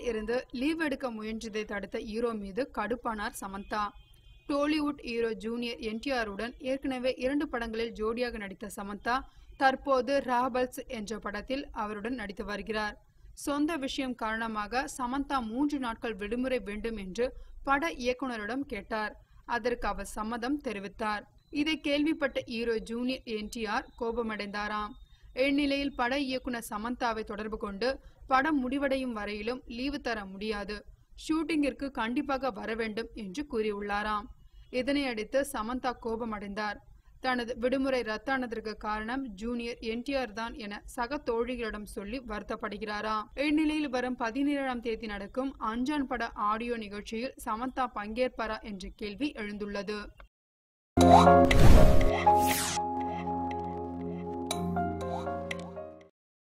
இருந்து லீவ் எடுக்க முயன்றதை தடுத்த ஹீரோ மீது கடுப்பானார் சமந்தா டோலிவுட் ஹீரோ ஜூனியர் என்டிஆருடன் ஏற்கனவே இரண்டு படங்களில் ஜோடியாக நடித்த சமந்தா தற்போது ராபல்ஸ் என்ற படத்தில் அவருடன் நடித்து வருகிறார் சொந்த விஷயம் காரணமாக சமந்தா மூன்று நாட்கள் விடுமுறை வேண்டும் என்று பட இயக்குனரிடம் கேட்டார் அதற்கு அவர் சம்மதம் தெரிவித்தார் இதை கேள்விப்பட்ட ஹீரோ ஜூனியர் என்டிஆர் கோபமடைந்தாராம் இந்நிலையில் பட இயக்குனர் சமந்தாவை தொடர்பு கொண்டு படம் முடிவடையும் வரையிலும் லீவு தர முடியாது ஷூட்டிங்கிற்கு கண்டிப்பாக வர வேண்டும் என்று கூறியுள்ளாராம் இதனையடுத்து சமந்தா கோபமடைந்தார் தனது விடுமுறை ரத்தானதற்கு காரணம் ஜூனியர் என்டிஆர் தான் என சக தோழிகளிடம் சொல்லி வருத்தப்படுகிறாராம் இந்நிலையில் வரும் பதினேழாம் தேதி நடக்கும் அஞ்சான் பட ஆடியோ நிகழ்ச்சியில் சமந்தா பங்கேற்பாரா என்ற கேள்வி எழுந்துள்ளது